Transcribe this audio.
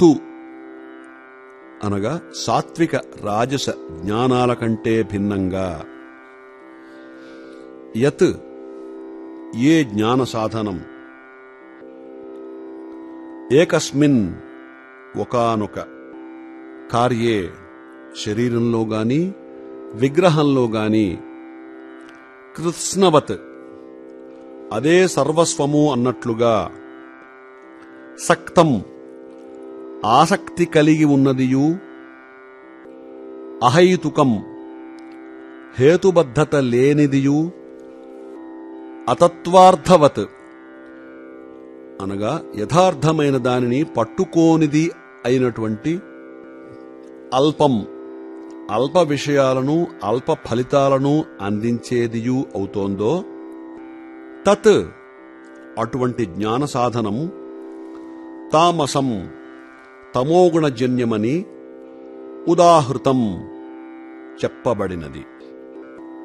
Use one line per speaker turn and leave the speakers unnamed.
తు అనగా సాత్విక రాజస జ్ఞానాల కంటే భిన్నంగా యత్ ఏ జ్ఞాన సాధనం ఏకస్మిన్ ఒకానొక కార్యే శరీరంలో గాని విగ్రహంలో గాని కృత్స్నవత్ అదే సర్వస్వము అన్నట్లుగా సక్తం ఆసక్తి కలిగి ఉన్నదియు అహైతుకం హేతుబద్ధత లేనిదియు అతత్వార్థవత్ అనగా యథార్థమైన దానిని పట్టుకోనిది అయినటువంటి అల్పం అల్ప విషయాలను అల్ప ఫలితాలను అందించేదియు అవుతోందో తత్ అటువంటి జ్ఞాన సాధనం తామసం తమోగుణజన్యమని ఉదాహృతం చెప్పబడినది